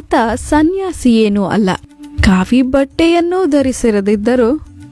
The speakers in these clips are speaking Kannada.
ಆತ ಸನ್ಯಾಸಿಯೇನೂ ಅಲ್ಲ ಕಾವಿ ಬಟ್ಟೆಯನ್ನೂ ಧರಿಸಿರದಿದ್ದರೂ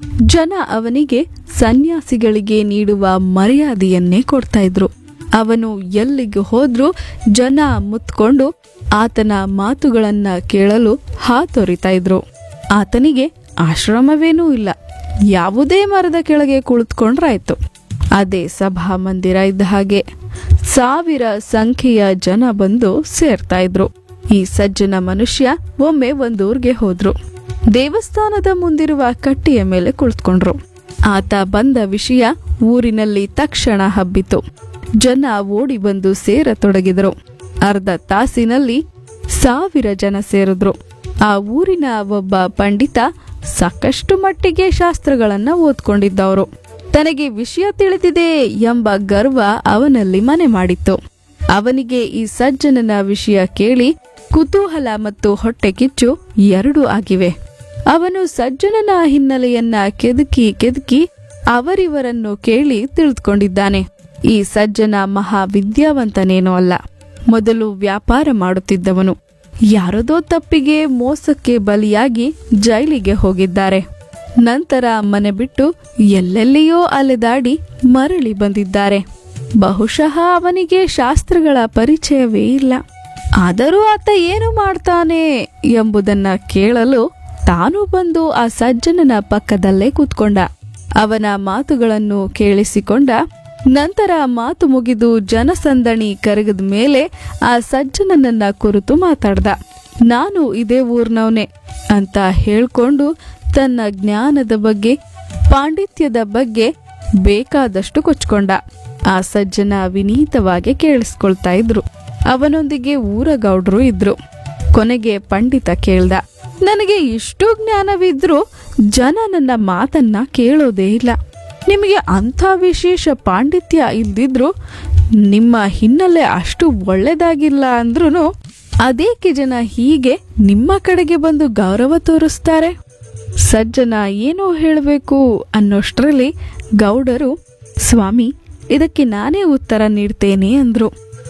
ಜನ ಅವನಿಗೆ ಸನ್ಯಾಸಿಗಳಿಗೆ ನೀಡುವ ಮರ್ಯಾದೆಯನ್ನೇ ಕೊಡ್ತಾ ಇದ್ರು ಅವನು ಎಲ್ಲಿಗೆ ಹೋದ್ರೂ ಜನ ಮುತ್ಕೊಂಡು ಆತನ ಮಾತುಗಳನ್ನ ಕೇಳಲು ಹಾತೊರಿತಾ ಇದ್ರು ಆತನಿಗೆ ಆಶ್ರಮವೇನೂ ಇಲ್ಲ ಯಾವುದೇ ಮರದ ಕೆಳಗೆ ಕುಳಿತುಕೊಂಡ್ರಾಯ್ತು ಅದೇ ಸಭಾ ಮಂದಿರ ಇದ್ದ ಹಾಗೆ ಸಾವಿರ ಸಂಖ್ಯೆಯ ಜನ ಬಂದು ಸೇರ್ತಾ ಇದ್ರು ಈ ಸಜ್ಜನ ಮನುಷ್ಯ ಒಮ್ಮೆ ಒಂದೂರ್ಗೆ ಹೋದ್ರು ದೇವಸ್ಥಾನದ ಮುಂದಿರುವ ಕಟ್ಟಿಯ ಮೇಲೆ ಕುಳಿತುಕೊಂಡ್ರು ಆತ ಬಂದ ವಿಷಯ ಊರಿನಲ್ಲಿ ತಕ್ಷಣ ಹಬ್ಬಿತು ಜನ ಓಡಿ ಬಂದು ಸೇರತೊಡಗಿದರು ಅರ್ಧ ತಾಸಿನಲ್ಲಿ ಸಾವಿರ ಜನ ಸೇರಿದ್ರು ಆ ಊರಿನ ಒಬ್ಬ ಪಂಡಿತ ಸಾಕಷ್ಟು ಮಟ್ಟಿಗೆ ಶಾಸ್ತ್ರಗಳನ್ನ ಓದ್ಕೊಂಡಿದ್ದವರು ತನಗೆ ವಿಷಯ ತಿಳಿದಿದೆ ಎಂಬ ಗರ್ವ ಅವನಲ್ಲಿ ಮನೆ ಮಾಡಿತ್ತು ಅವನಿಗೆ ಈ ಸಜ್ಜನನ ವಿಷಯ ಕೇಳಿ ಕುತೂಹಲ ಮತ್ತು ಹೊಟ್ಟೆ ಕಿಚ್ಚು ಎರಡೂ ಆಗಿವೆ ಅವನು ಸಜ್ಜನನ ಹಿನ್ನೆಲೆಯನ್ನ ಕೆದಕಿ ಕೆದಕಿ ಅವರಿವರನ್ನು ಕೇಳಿ ತಿಳಿದುಕೊಂಡಿದ್ದಾನೆ ಈ ಸಜ್ಜನ ಮಹಾವಿದ್ಯಾವಂತನೇನೋ ಅಲ್ಲ ಮೊದಲು ವ್ಯಾಪಾರ ಮಾಡುತ್ತಿದ್ದವನು ಯಾರದೋ ತಪ್ಪಿಗೆ ಮೋಸಕ್ಕೆ ಬಲಿಯಾಗಿ ಜೈಲಿಗೆ ಹೋಗಿದ್ದಾರೆ ನಂತರ ಮನೆ ಬಿಟ್ಟು ಎಲ್ಲೆಲ್ಲಿಯೋ ಅಲೆದಾಡಿ ಮರಳಿ ಬಂದಿದ್ದಾರೆ ಬಹುಶಃ ಅವನಿಗೆ ಶಾಸ್ತ್ರಗಳ ಪರಿಚಯವೇ ಇಲ್ಲ ಆದರೂ ಆತ ಏನು ಮಾಡ್ತಾನೆ ಎಂಬುದನ್ನ ಕೇಳಲು ತಾನು ಬಂದು ಆ ಸಜ್ಜನನ ಪಕ್ಕದಲ್ಲೇ ಕೂತ್ಕೊಂಡ ಅವನ ಮಾತುಗಳನ್ನು ಕೇಳಿಸಿಕೊಂಡ ನಂತರ ಮಾತು ಮುಗಿದು ಜನಸಂದಣಿ ಕರಗದ ಮೇಲೆ ಆ ಸಜ್ಜನನನ್ನ ಕುರಿತು ಮಾತಾಡ್ದ ನಾನು ಇದೇ ಊರ್ನವನೇ ಅಂತ ಹೇಳ್ಕೊಂಡು ತನ್ನ ಜ್ಞಾನದ ಬಗ್ಗೆ ಪಾಂಡಿತ್ಯದ ಬಗ್ಗೆ ಬೇಕಾದಷ್ಟು ಕೊಚ್ಕೊಂಡ ಆ ಸಜ್ಜನ ವಿನೀತವಾಗಿ ಕೇಳಿಸ್ಕೊಳ್ತಾ ಇದ್ರು ಅವನೊಂದಿಗೆ ಊರ ಗೌಡ್ರು ಇದ್ರು ಕೊನೆಗೆ ಪಂಡಿತ ಕೇಳ್ದ ನನಗೆ ಇಷ್ಟು ಜ್ಞಾನವಿದ್ರೂ ಜನ ನನ್ನ ಮಾತನ್ನ ಕೇಳೋದೇ ಇಲ್ಲ ನಿಮಗೆ ಅಂಥ ವಿಶೇಷ ಪಾಂಡಿತ್ಯ ಇಲ್ದಿದ್ರು ನಿಮ್ಮ ಹಿನ್ನೆಲೆ ಅಷ್ಟು ಒಳ್ಳೆದಾಗಿಲ್ಲ ಅಂದ್ರೂ ಅದೇಕೆ ಜನ ಹೀಗೆ ನಿಮ್ಮ ಕಡೆಗೆ ಬಂದು ಗೌರವ ತೋರಿಸ್ತಾರೆ ಸಜ್ಜನ ಏನೋ ಹೇಳಬೇಕು ಅನ್ನೋಷ್ಟರಲ್ಲಿ ಗೌಡರು ಸ್ವಾಮಿ ಇದಕ್ಕೆ ನಾನೇ ಉತ್ತರ ನೀಡ್ತೇನೆ ಅಂದ್ರು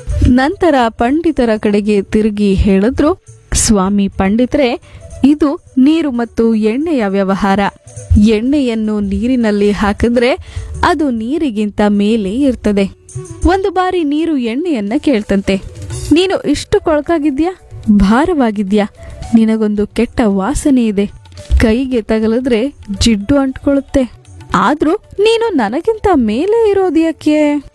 ನಂತರ ಪಂಡಿತರ ಕಡೆಗೆ ತಿರುಗಿ ಹೇಳಿದ್ರು ಸ್ವಾಮಿ ಪಂಡಿತರೆ ಇದು ನೀರು ಮತ್ತು ಎಣ್ಣೆಯ ವ್ಯವಹಾರ ಎಣ್ಣೆಯನ್ನು ನೀರಿನಲ್ಲಿ ಹಾಕಿದ್ರೆ ಅದು ನೀರಿಗಿಂತ ಮೇಲೆ ಇರ್ತದೆ ಒಂದು ಬಾರಿ ನೀರು ಎಣ್ಣೆಯನ್ನ ಕೇಳ್ತಂತೆ ನೀನು ಇಷ್ಟು ಕೊಳಕಾಗಿದ್ಯಾ ಭಾರವಾಗಿದ್ಯಾ ನಿನಗೊಂದು ಕೆಟ್ಟ ವಾಸನೆ ಇದೆ ಕೈಗೆ ತಗಲಿದ್ರೆ ಜಿಡ್ಡು ಅಂಟ್ಕೊಳ್ಳುತ್ತೆ ಆದ್ರೂ ನೀನು ನನಗಿಂತ ಮೇಲೆ ಇರೋದ್ಯಾಕೆ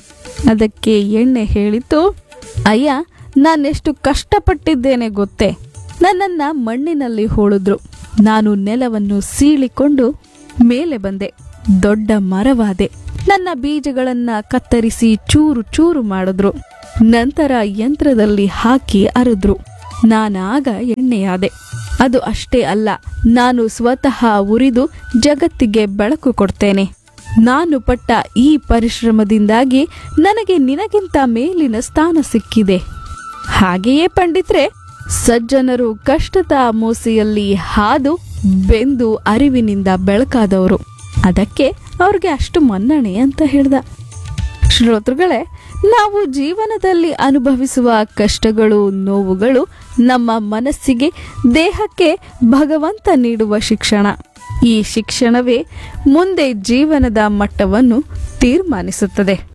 ಅದಕ್ಕೆ ಎಣ್ಣೆ ಹೇಳಿತು ಅಯ್ಯ ನಾನೆಷ್ಟು ಕಷ್ಟಪಟ್ಟಿದ್ದೇನೆ ಗೊತ್ತೇ ನನ್ನನ್ನ ಮಣ್ಣಿನಲ್ಲಿ ಹೂಳಿದ್ರು ನಾನು ನೆಲವನ್ನು ಸೀಳಿಕೊಂಡು ಮೇಲೆ ಬಂದೆ ದೊಡ್ಡ ಮರವಾದೆ ನನ್ನ ಬೀಜಗಳನ್ನ ಕತ್ತರಿಸಿ ಚೂರು ಚೂರು ಮಾಡಿದ್ರು ನಂತರ ಯಂತ್ರದಲ್ಲಿ ಹಾಕಿ ಅರಿದ್ರು ನಾನಾಗ ಎಣ್ಣೆಯಾದೆ ಅದು ಅಷ್ಟೇ ಅಲ್ಲ ನಾನು ಸ್ವತಃ ಉರಿದು ಜಗತ್ತಿಗೆ ಬೆಳಕು ಕೊಡ್ತೇನೆ ನಾನು ಪಟ್ಟ ಈ ಪರಿಶ್ರಮದಿಂದಾಗಿ ನನಗೆ ನಿನಗಿಂತ ಮೇಲಿನ ಸ್ಥಾನ ಸಿಕ್ಕಿದೆ ಹಾಗೆಯೇ ಪಂಡಿತ್ರೆ ಸಜ್ಜನರು ಕಷ್ಟದ ಮೋಸೆಯಲ್ಲಿ ಹಾದು ಬೆಂದು ಅರಿವಿನಿಂದ ಬೆಳಕಾದವರು ಅದಕ್ಕೆ ಅವ್ರಿಗೆ ಅಷ್ಟು ಮನ್ನಣೆ ಅಂತ ಹೇಳ್ದ ಶ್ರೋತೃಗಳೇ ನಾವು ಜೀವನದಲ್ಲಿ ಅನುಭವಿಸುವ ಕಷ್ಟಗಳು ನೋವುಗಳು ನಮ್ಮ ಮನಸ್ಸಿಗೆ ದೇಹಕ್ಕೆ ಭಗವಂತ ನೀಡುವ ಶಿಕ್ಷಣ ಈ ಶಿಕ್ಷಣವೇ ಮುಂದೆ ಜೀವನದ ಮಟ್ಟವನ್ನು ತೀರ್ಮಾನಿಸುತ್ತದೆ